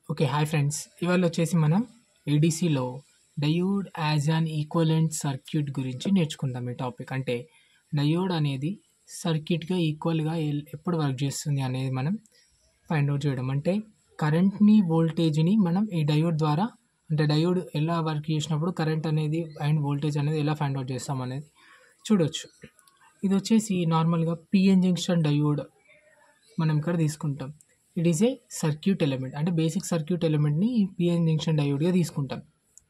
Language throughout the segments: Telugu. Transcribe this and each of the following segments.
ఓకే హాయ్ ఫ్రెండ్స్ ఇవాళ వచ్చేసి మనం ఏడీసీలో diode as an equivalent circuit గురించి నేర్చుకుందాం ఈ టాపిక్ అంటే డయోడ్ అనేది సర్క్యూట్గా ఈక్వల్గా ఎల్- ఎప్పుడు వర్క్ చేస్తుంది అనేది మనం ఫైండ్ అవుట్ చేయడం అంటే కరెంట్ని వోల్టేజ్ని మనం ఈ డయోడ్ ద్వారా అంటే డయోడ్ ఎలా వర్క్ చేసినప్పుడు కరెంట్ అనేది అండ్ వోల్టేజ్ అనేది ఎలా ఫైండ్ అవుట్ చేస్తాం అనేది చూడొచ్చు ఇది వచ్చేసి నార్మల్గా పిఎన్ జంక్షన్ డయోడ్ మనం ఇక్కడ తీసుకుంటాం it is a circuit element అంటే బేసిక్ సర్క్యూట్ ఎలిమెంట్ని పిఎన్ జంక్షన్ డయోడ్గా తీసుకుంటాం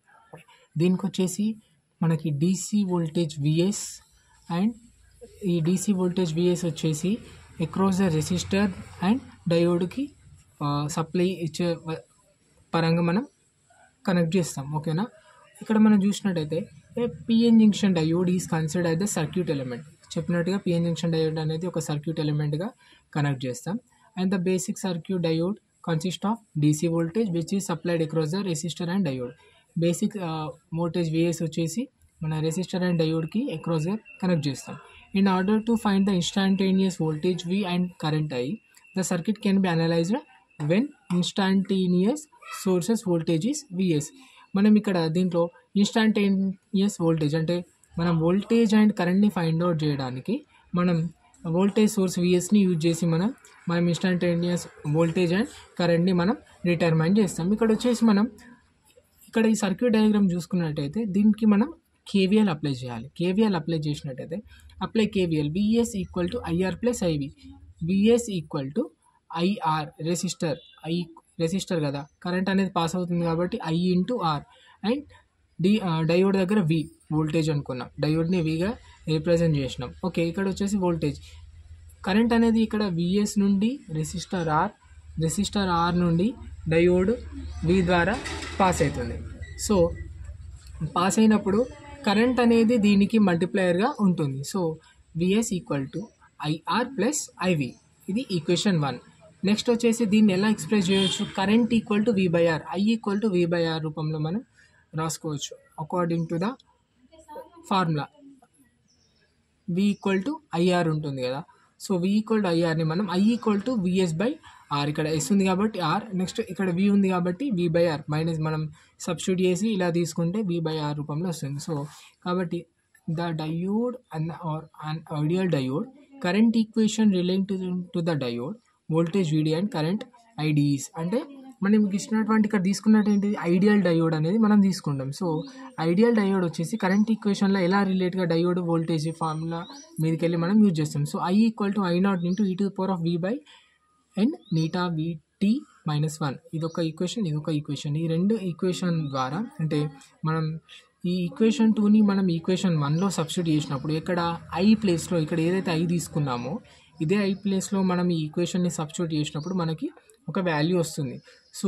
దీనికి వచ్చేసి మనకి డీసీ వోల్టేజ్ విఎస్ అండ్ ఈ డీసీ వోల్టేజ్ విఎస్ వచ్చేసి అక్రాస్ ద రెసిస్టర్ అండ్ డయోడ్కి సప్లై ఇచ్చే వ- పరంగా మనం కనెక్ట్ చేస్తాం ఓకేనా ఇక్కడ మనం చూసినట్టయితే PN junction diode is consider as the circuit element చెప్పినట్టుగా పిఎన్ జంక్షన్ డయోడ్ అనేది ఒక సర్క్యూట్ ఎలిమెంట్గా కనెక్ట్ చేస్తాం and the basic circuit diode consist of DC voltage which is supplied across the resistor and diode basic voltage VS వచ్చేసి మన రెసిస్టర్ అండ్ డయోడ్కి అక్రాస్గా కనెక్ట్ చేస్తాం in order to find the instantaneous voltage V and current I the circuit can be analysed when instantaneous sources voltage is VS మనం ఇక్కడ దీంట్లో ఇన్స్టాంటేనియస్ వోల్టేజ్ అంటే మనం వోల్టేజ్ అండ్ కరెంట్ని ఫైండ్ అవుట్ చేయడానికి మనం వోల్టేజ్ సోర్స్ విఎస్ని యూజ్ చేసి మనం మనం ఇన్స్టాంటేనియస్ వోల్టేజ్ అండ్ కరెంట్ని మనం డిటర్మైన్ చేస్తాం ఇక్కడ వచ్చేసి మనం ఇక్కడ ఈ సర్క్యూట్ డయాగ్రామ్ చూసుకున్నట్టయితే దీనికి మనం కేవీఎల్ అప్లై చేయాలి కేవీఎల్ అప్లై చేసినట్టయితే apply KVL VS equal to IR plus IV VS equal to IR resistor I resistor కదా కరెంట్ అనేది పాస్ అవుతుంది కాబట్టి I into R and D diode దగ్గర వి వోల్టేజ్ అనుకున్నాం డయోడ్ని విగా రిప్రజెంట్ చేసినాం ఓకే ఇక్కడ వచ్చేసి వోల్టేజ్ కరెంట్ అనేది ఇక్కడ విఎస్ నుండి రెసిస్టర్ ఆర్ రెసిస్టర్ ఆర్ నుండి డయోడ్ వి ద్వారా పాస్ అవుతుంది సో పాస్ అయినప్పుడు కరెంట్ అనేది దీనికి మల్టిప్లయర్గా ఉంటుంది so VS equal to IR plus IV ఇది ఈక్వేషన్ వన్ నెక్స్ట్ వచ్చేసి దీన్ని ఎలా ఎక్స్ప్రెస్ చేయొచ్చు current equal to V by R I equal to V by R రూపంలో మనం రాసుకోవచ్చు according to the formula V equal to IR ఉంటుంది కదా సో వి ఈక్వల్ టు ఐఆర్ని మనం I equal to VS by R ఇక్కడ ఎస్ ఉంది కాబట్టి ఆర్ నెక్స్ట్ ఇక్కడ వి ఉంది కాబట్టి వి బై ఆర్ మైనస్ మనం సబ్స్టిట్యూట్ చేసి ఇలా తీసుకుంటే వి బై ఆర్ రూపంలో వస్తుంది సో కాబట్టి the diode and R an ideal diode current equation relating to to the diode voltage VD and current IDS అంటే మనం మీకు ఇచ్చినటువంటి ఇక్కడ తీసుకున్నట్టు ఏంటిది ఐడియల్ డయోడ్ అనేది మనం తీసుకుంటాం సో ఐడియల్ డయోడ్ వచ్చేసి కరెంట్ ఈక్వేషన్లో ఎలా రిలేట్గా డయోడ్ వోల్టేజ్ ఫార్ములా మీదకి వెళ్ళి మనం యూజ్ చేస్తాం so I equal to I naught into e to power of V by and eta VT minus one ఇదొక ఈక్వేషన్ ఇదొక ఈక్వేషన్ ఈ రెండు ఈక్వేషన్ ద్వారా అంటే మనం ఈ ఈక్వేషన్ టూని మనం ఈక్వేషన్ వన్లో సబ్స్టిట్యూట్ చేసినప్పుడు ఇక్కడ ఐ ప్లేస్లో ఇక్కడ ఏదైతే ఐ తీసుకున్నామో ఇదే ఐ ప్లేస్లో మనం ఈ ఈక్వేషన్ని సబ్స్టిట్యూట్ చేసినప్పుడు మనకి ఒక వాల్యూ వస్తుంది సో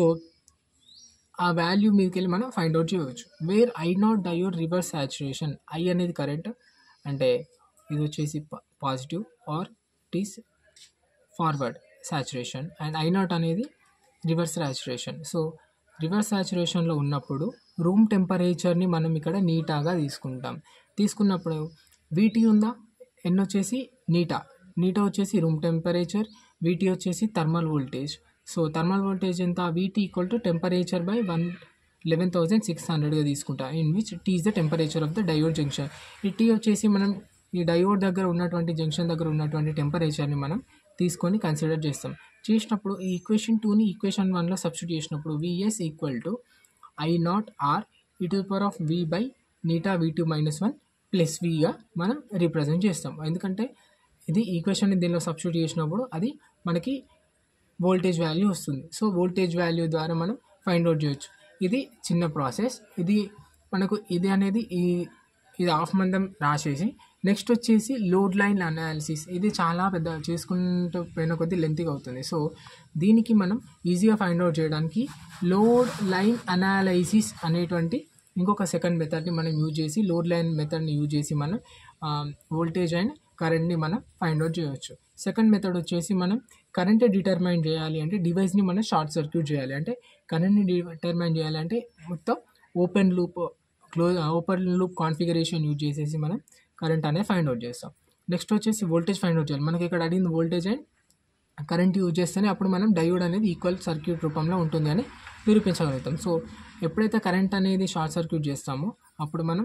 ఆ వాల్యూ మీదకి వెళ్ళి మనం ఫైండ్ అవుట్ చేయవచ్చు where I naught diode reverse saturation I అనేది కరెంట్ అంటే ఇది వచ్చేసి positive or it is forward saturation and I naught అనేది రివర్స్ సాచురేషన్ సో రివర్స్ సాచురేషన్లో ఉన్నప్పుడు రూమ్ టెంపరేచర్ని మనం ఇక్కడ నీటాగా తీసుకుంటాం తీసుకున్నప్పుడు వీటి ఉందా ఎన్ వచ్చేసి నీటా నీటా వచ్చేసి రూమ్ టెంపరేచర్ వీటి వచ్చేసి thermal voltage so thermal voltage ఎంత VT equal to temperature by one eleven thousand six హండ్రెడ్గా తీసుకుంటా in which T is the temperature of the diode junction ఈ టీ వచ్చేసి మనం ఈ డయోడ్ దగ్గర ఉన్నటువంటి జంక్షన్ దగ్గర ఉన్నటువంటి టెంపరేచర్ని మనం తీసుకొని కన్సిడర్ చేస్తాం చేసినప్పుడు ఈ ఈక్వేషన్ టూని ఈక్వేషన్ వన్లో సబ్స్టిట్యూట్ చేసినప్పుడు VS equal to I naught R e to power of V by eta V T minus one plus విగా మనం రిప్రజెంట్ చేస్తాం ఎందుకంటే ఇది ఈక్వేషన్ దీనిలో సబ్స్టిట్యూట్ చేసినప్పుడు అది మనకి వోల్టేజ్ వాల్యూ వస్తుంది సో వోల్టేజ్ వాల్యూ ద్వారా మనం ఫైండ్ అవుట్ చేయొచ్చు ఇది చిన్న ప్రాసెస్ ఇది మనకు ఇది అనేది ఈ ఇది హాఫ్ మందం రాసేసి నెక్స్ట్ వచ్చేసి లోడ్ లైన్ అనాలిసిస్ ఇది చాలా పెద్ద చేసుకుంటూ పోయిన కొద్దీ లెంతీగా అవుతుంది సో దీనికి మనం ఈజీగా ఫైండ్ అవుట్ చేయడానికి లోడ్ లైన్ అనాలైసిస్ అనేటువంటి ఇంకొక సెకండ్ మెథడ్ని మనం యూజ్ చేసి లోడ్ లైన్ మెథడ్ని యూజ్ చేసి మనం వోల్టేజ్ అండ్ కరెంట్ని మనం ఫైండ్ అవుట్ చేయవచ్చు సెకండ్ మెథడ్ వచ్చేసి మనం కరెంట్ డిటర్మైన్ చేయాలి అంటే డివైస్ని మనం షార్ట్ సర్క్యూట్ చేయాలి అంటే కరెంట్ని డిటర్మైన్ చేయాలి అంటే మొత్తం open loop close open loop configuration use చేసేసి మనం కరెంట్ అనేది ఫైండ్ అవుట్ చేస్తాం నెక్స్ట్ వచ్చేసి వోల్టేజ్ ఫైండ్ అవుట్ చేయాలి మనకి ఇక్కడ అడిగింది వోల్టేజ్ అండ్ కరెంట్ యూజ్ చేస్తేనే అప్పుడు మనం డయోడ్ అనేది ఈక్వల్ సర్క్యూట్ రూపంలో ఉంటుంది అని నిరూపించగలుగుతాం సో ఎప్పుడైతే కరెంట్ అనేది షార్ట్ సర్క్యూట్ చేస్తామో అప్పుడు మనం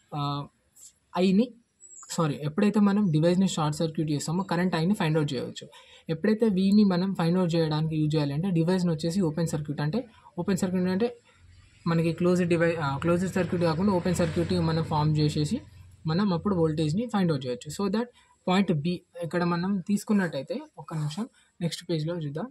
ఐని సారీ ఎప్పుడైతే మనం డివైస్ని షార్ట్ సర్క్యూట్ చేస్తామో కరెంట్ ఐని ఫైండ్ అవుట్ చేయవచ్చు ఎప్పుడైతే వీని మనం ఫైండ్ అవుట్ చేయడానికి యూజ్ చేయాలంటే డివైస్ని వచ్చేసి ఓపెన్ సర్క్యూట్ అంటే ఓపెన్ సర్క్యూట్ అంటే మనకి క్లోజ్ డివై క్లోజ్డ్ సర్క్యూట్ కాకుండా ఓపెన్ సర్క్యూట్ మనం ఫామ్ చేసేసి మనం అప్పుడు వోల్టేజ్ని ఫైండ్ అవుట్ చేయొచ్చు సో దట్ పాయింట్ బి ఇక్కడ మనం తీసుకున్నట్టయితే ఒక నిమిషం నెక్స్ట్ పేజ్లో చూద్దాం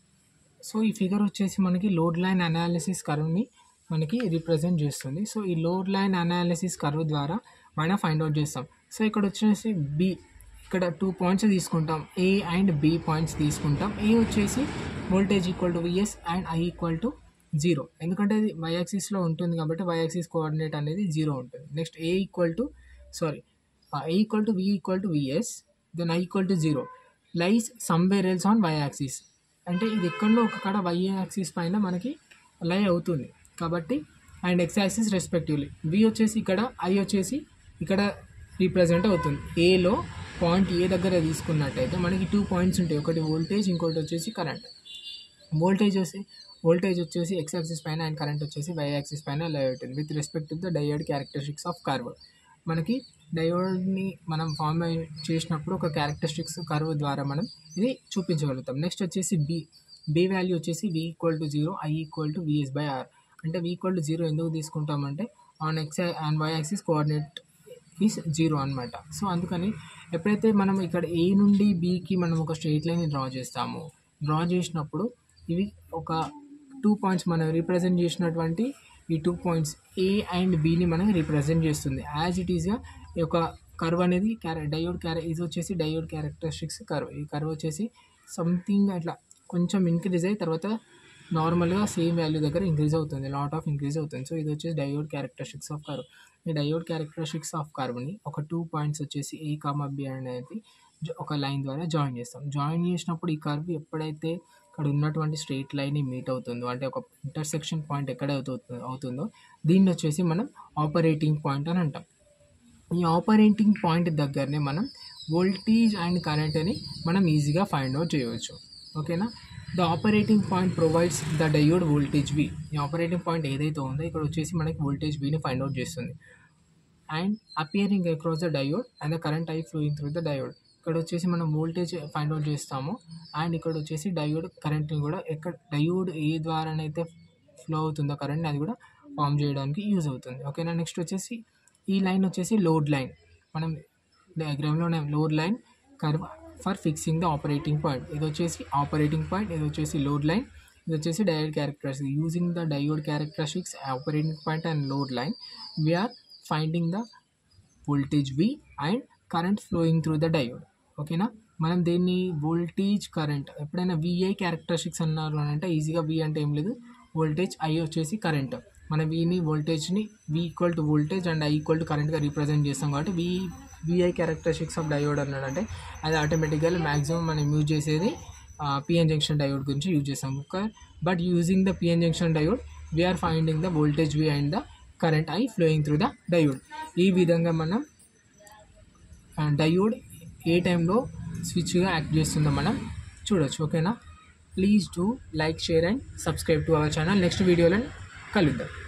సో ఈ ఫిగర్ వచ్చేసి మనకి లోడ్ లైన్ అనాలిసిస్ కర్వ్ని మనకి రిప్రజెంట్ చేస్తుంది సో ఈ లోడ్ లైన్ అనాలిసిస్ కర్వ్ ద్వారా మనం ఫైండ్ అవుట్ చేస్తాం సో ఇక్కడ వచ్చేసి బి ఇక్కడ టూ పాయింట్స్ తీసుకుంటాం ఏ అండ్ బి పాయింట్స్ తీసుకుంటాం ఏ వచ్చేసి voltage equal to VS and I equal to zero ఎందుకంటే అది వై యాక్సిస్లో ఉంటుంది కాబట్టి వై యాక్సిస్ కోఆర్డినేట్ అనేది జీరో ఉంటుంది next A equal to sorry A equal to V equal to VS then I equal to zero lies somewhere else on Y axis అంటే ఇది ఎక్కడో ఒక కాడ వై యాక్సిస్ పైన మనకి లై అవుతుంది కాబట్టి and X axis respectively V వచ్చేసి ఇక్కడ ఐ వచ్చేసి ఇక్కడ రీప్రజెంట్ అవుతుంది ఏలో పాయింట్ ఏ దగ్గర తీసుకున్నట్టయితే మనకి టూ పాయింట్స్ ఉంటాయి ఒకటి వోల్టేజ్ ఇంకోటి వచ్చేసి కరెంట్ వోల్టేజ్ వచ్చి వోల్టేజ్ వచ్చేసి ఎక్స్ యాక్సిస్ పైన అండ్ కరెంట్ వచ్చేసి వై యాక్సిస్ పైన లై అవుతుంది with respect to the diode characteristics of curve మనకి డయోడ్ని మనం ఫామ్ చేసినప్పుడు ఒక క్యారెక్టరిస్టిక్స్ కర్వ్ ద్వారా మనం ఇది చూపించగలుగుతాం నెక్స్ట్ వచ్చేసి బి బి వాల్యూ వచ్చేసి V equal to zero I equal to VS by R అంటే వి ఈక్వల్ టు జీరో ఎందుకు తీసుకుంటామంటే on X and Y axis coordinate is zero అనమాట సో అందుకని ఎప్పుడైతే మనం ఇక్కడ ఏ నుండి బికి మనం ఒక స్ట్రెయిట్ లైన్ డ్రా చేస్తామో డ్రా చేసినప్పుడు ఇవి ఒక టూ పాయింట్స్ మనం రిప్రజెంట్ చేసినటువంటి ఈ టూ పాయింట్స్ ఏ అండ్ బిని మనం రిప్రజెంట్ చేస్తుంది యాజ్ ఇట్ ఈస్గా ఈ యొక్క కర్వ్ అనేది క్యారె డయోడ్ క్యారె ఇది వచ్చేసి డయోడ్ క్యారెక్టరిస్టిక్స్ కర్వ్ ఈ కర్వ్ వచ్చేసి సంథింగ్ అట్లా కొంచెం ఇంక్రీజ్ అయ్యి తర్వాత నార్మల్గా సేమ్ వాల్యూ దగ్గర ఇంక్రీజ్ అవుతుంది లాట్ ఆఫ్ ఇంక్రీజ్ అవుతుంది సో ఇది వచ్చేసి డయోడ్ క్యారెక్టరిస్టిక్స్ ఆఫ్ కర్వ్ ఈ డయోడ్ క్యారెక్టరిస్టిక్స్ ఆఫ్ కర్వ్ని ఒక టూ పాయింట్స్ వచ్చేసి ఏ కామా బి అనేది జ- ఒక లైన్ ద్వారా జాయిన్ చేస్తాం జాయిన్ చేసినప్పుడు ఈ కర్వ్ ఎప్పుడైతే ఇక్కడ ఉన్నటువంటి స్ట్రెయిట్ లైన్ని మీట్ అవుతుందో అంటే ఒక ఇంటర్సెక్షన్ పాయింట్ ఎక్కడ అవుతుందో అవుతుందో దీన్ని వచ్చేసి మనం ఆపరేటింగ్ పాయింట్ అని అంటాం ఈ ఆపరేటింగ్ పాయింట్ దగ్గరనే మనం వోల్టేజ్ అండ్ కరెంట్ అని మనం ఈజీగా ఫైండ్ అవుట్ చేయవచ్చు ఓకేనా the operating point provides the diode voltage V ఈ ఆపరేటింగ్ పాయింట్ ఏదైతే ఉందో ఇక్కడ వచ్చేసి మనకి వోల్టేజ్ విని ఫైండ్ అవుట్ చేస్తుంది and appearing across the diode and the current I flowing through the diode ఇక్కడ వచ్చేసి మనం వోల్టేజ్ ఫైండ్ అవుట్ చేస్తాము అండ్ ఇక్కడ వచ్చేసి డయోడ్ కరెంట్ని కూడా ఎక్కడ డయోడ్ ఏ ద్వారానైతే ఫ్లో అవుతుందో కరెంట్ అది కూడా ఫామ్ చేయడానికి యూజ్ అవుతుంది ఓకేనా నెక్స్ట్ వచ్చేసి ఈ లైన్ వచ్చేసి లోడ్ లైన్ మనం డయాగ్రామ్లోనే load line curve for fixing the operating point ఇది వచ్చేసి ఆపరేటింగ్ పాయింట్ ఇది వచ్చేసి లోడ్ లైన్ ఇది వచ్చేసి diode characteristics using the diode characteristics operating point and load line we're finding the voltage V and current flowing through the diode ఓకేనా మనం దీన్ని వోల్టేజ్ కరెంట్ ఎప్పుడైనా విఐ క్యారెక్టరిస్టిక్స్ అన్నారు అని అంటే ఈజీగా వి అంటే ఏం లేదు వోల్టేజ్ ఐ వచ్చేసి కరెంట్ మన విని వోల్టేజ్ని V equal to voltage and I equal to కరెంట్గా రిప్రజెంట్ చేస్తాం కాబట్టి V VI characteristics of diode అన్నాడంటే అది ఆటోమేటిక్గా మ్యాక్సిమం మనం యూజ్ చేసేది పిఎన్ జంక్షన్ డయోడ్ గురించి యూజ్ చేస్తాం but using the PN junction diode we're finding the voltage V and the current I flowing through the diode ఈ విధంగా మనం డయోడ్ ఏ టైంలో స్విచ్గా యాక్ట్ చేస్తుందో మనం చూడొచ్చు ఓకేనా please do like share and subscribe to our channel next వీడియోలో కలుద్దాం